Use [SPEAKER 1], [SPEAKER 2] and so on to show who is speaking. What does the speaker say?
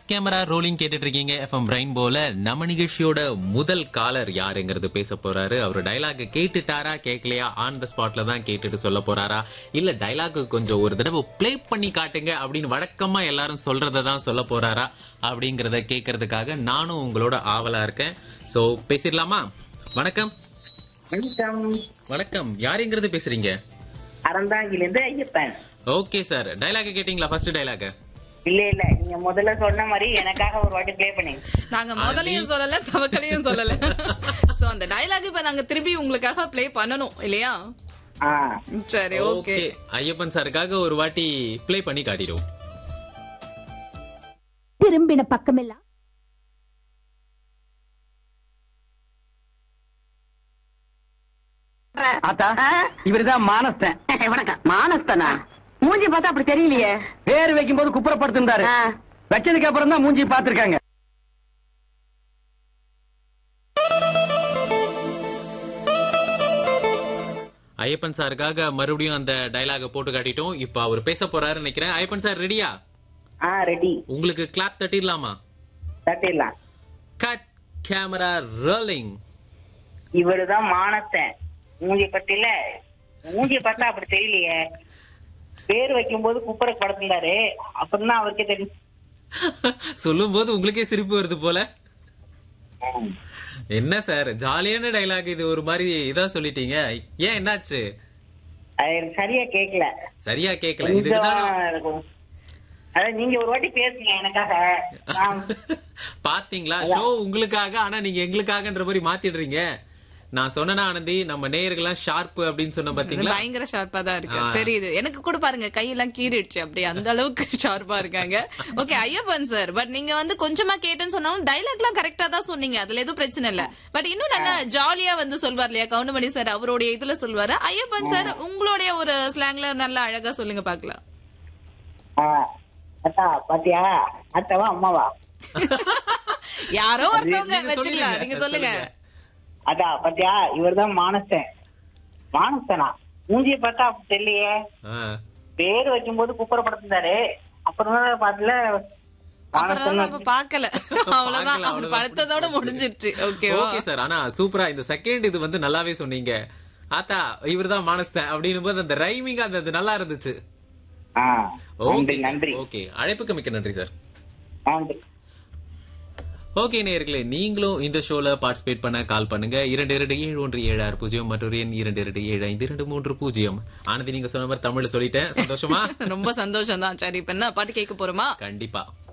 [SPEAKER 1] Camera rolling கேட்டுட்டு இருக்கீங்க FM ரெயின்போல நம்ம நிகழ்ச்சியோட முதல் காலர் யாருங்கிறது பேச போறாரு அவர் டைலாக் கேட்டுட்டாரா கேட்கலையா ஆன் த ஸ்பாட்ல தான் கேட்டுட்டு சொல்ல போறாரா இல்ல டைலாக் கொஞ்சம் ஒரு தடவை ப்ளே பண்ணி காட்டுங்க அப்படின்னு வழக்கமா எல்லாரும் சொல்றதை தான் சொல்ல போறாரா அப்படிங்கறத கேட்கறதுக்காக நானும் உங்களோட ஆவலா இருக்கேன் சோ பேசிடலாமா வணக்கம்
[SPEAKER 2] வணக்கம்
[SPEAKER 1] வணக்கம் யாருங்கிறது பேசுறீங்க
[SPEAKER 2] அறந்தாங்கிலிருந்து ஐயப்பன்
[SPEAKER 1] ஓகே சார் டைலாக் கேட்டீங்களா ஃபர்ஸ்ட் டைலாக்
[SPEAKER 2] இல்ல இல்ல நீங்க முதல்ல சொன்ன மாதிரி எனக்காக ஒரு வாட்டி ப்ளே பண்ணுங்க
[SPEAKER 3] நாங்க முதலையும் சொல்லல தவக்கலையும் சொல்லல சோ அந்த டயலாக் இப்ப நாங்க திருப்பி உங்களுக்காக ப்ளே பண்ணனும் இல்லையா
[SPEAKER 2] ஆ
[SPEAKER 3] சரி ஓகே
[SPEAKER 1] ஓகே ஐயப்பன் சாருக்காக ஒரு வாட்டி ப்ளே பண்ணி காட்டிடுவோம்
[SPEAKER 4] திரும்பின பக்கமெல்லாம்
[SPEAKER 5] ஆத்தா இவருதான் மானஸ்தன்
[SPEAKER 2] வணக்கம் மானஸ்தனா மூஞ்சி பார்த்தா அப்படி தெரியலையே
[SPEAKER 5] பேர் வைக்கும் போது குப்புறப்படுத்திருந்தாரு வச்சதுக்கு அப்புறம் தான் மூஞ்சி பாத்திருக்காங்க
[SPEAKER 1] ஐயப்பன் சாருக்காக மறுபடியும் அந்த டயலாக போட்டு காட்டிட்டோம் இப்ப அவர் பேச போறாரு நினைக்கிறேன் ஐயப்பன் சார் ரெடியா
[SPEAKER 2] ஆ ரெடி
[SPEAKER 1] உங்களுக்கு கிளாப் தட்டிடலாமா
[SPEAKER 2] தட்டிடலாம்
[SPEAKER 1] கட் கேமரா ரோலிங்
[SPEAKER 2] இவருதான் மானஸ்தன் மூஞ்சி பத்தில மூஞ்சி பார்த்தா அப்படி தெரியலையே பேர் வைக்கும் போது குப்பரை படுத்திருந்தாரு அப்புறம் தான் அவருக்கே தெரியும்
[SPEAKER 1] சொல்லும் போது உங்களுக்கே சிரிப்பு வருது போல என்ன சார் ஜாலியான டைலாக் இது ஒரு மாதிரி இதா சொல்லிட்டீங்க ஏன் என்னாச்சு
[SPEAKER 2] அது எனக்கு சரியா கேக்கல
[SPEAKER 1] சரியா கேட்கல
[SPEAKER 2] கொஞ்சம்
[SPEAKER 1] இதுக்குதான்
[SPEAKER 2] இருக்கும். அதான் நீங்க ஒரு வாட்டி பேசுங்க எனக்காக நான்
[SPEAKER 1] பாத்தீங்களா ஷோ உங்களுக்காக ஆனா நீங்க எங்களுக்காகன்ற மாதிரி மாத்திடுறீங்க நான் சொன்னேனா ஆனந்தி நம்ம நேயர்கள்லாம் ஷார்ப் அப்படின்னு சொன்ன பாத்தீங்களா
[SPEAKER 3] பயங்கர ஷார்ப்பா தான் இருக்கு
[SPEAKER 1] ஆ.
[SPEAKER 3] தெரியுது எனக்கு கூட பாருங்க கையெல்லாம் கீறிடுச்சு அப்படி அந்த அளவுக்கு ஷார்ப்பா இருக்காங்க ஓகே ஐயப்பன் சார் பட் நீங்க வந்து கொஞ்சமா கேட்டேன்னு சொன்னாலும் டைலாக்லாம் கரெக்டா தான் சொன்னீங்க அதுல எதுவும் பிரச்சனை இல்ல பட் இன்னும் நல்லா ஜாலியா வந்து சொல்வார் இல்லையா கவுண்டமணி சார் அவருடைய இதுல சொல்வாரு ஐயப்பன் சார் உங்களுடைய ஒரு ஸ்லாங்ல நல்லா அழகா சொல்லுங்க பாக்கலாம்
[SPEAKER 2] ஆ, அத்தா பாத்தியா அத்தாவா அம்மாவா
[SPEAKER 3] யாரோ ஒருத்தவங்க
[SPEAKER 1] நீங்க
[SPEAKER 3] வச்சுக்கலாம்
[SPEAKER 1] சொல்லுங்க,
[SPEAKER 3] நீங்க சொல்லுங்க
[SPEAKER 2] அதா பாத்தியா இவர்தான் மானஸ்தன் மானஸ்தனா மூஞ்சிய பார்த்தா அப்படி தெரியலையே
[SPEAKER 1] ஆ.
[SPEAKER 2] பேர் வைக்கும்போது குப்புற படுத்திருந்தாரு அப்புறம் தான் பாத்துல
[SPEAKER 3] அப்புறம் நம்ம பாக்கல அவ்வளவுதான்
[SPEAKER 1] பார்க்கல,
[SPEAKER 3] அவர்
[SPEAKER 1] அவ்வளவுதான்.
[SPEAKER 3] படுத்ததோட முடிஞ்சிருச்சு ஓகேவா
[SPEAKER 1] ஓகே சார் ஆனா சூப்பரா இந்த செகண்ட் இது வந்து நல்லாவே சொன்னீங்க ஆத்தா இவர்தான் மானஸ்தன் அப்படின்னும் போது அந்த ரைமிங் அந்த அது நல்லா இருந்துச்சு
[SPEAKER 2] ஆ, நன்றி
[SPEAKER 1] ஓகே
[SPEAKER 2] நன்றி
[SPEAKER 1] ஓகே அழைப்புக்கு மிக்க நன்றி சார்
[SPEAKER 2] நன்றி
[SPEAKER 1] ஓகே நேயர்களே நீங்களும் இந்த ஷோல பார்ட்டிசிபேட் பண்ண கால் பண்ணுங்க இரண்டு இரண்டு ஏழு ஒன்று ஏழு ஆறு பூஜ்ஜியம் மற்றொரு எண் இரண்டு இரண்டு ஏழு ஐந்து இரண்டு மூன்று பூஜ்ஜியம் ஆனந்தி நீங்க சொன்ன மாதிரி தமிழ்ல சொல்லிட்டேன் சந்தோஷமா
[SPEAKER 3] ரொம்ப சந்தோஷம் தான் சரி இப்ப என்ன பாட்டு கேட்க போறோமா
[SPEAKER 1] கண்டிப்பா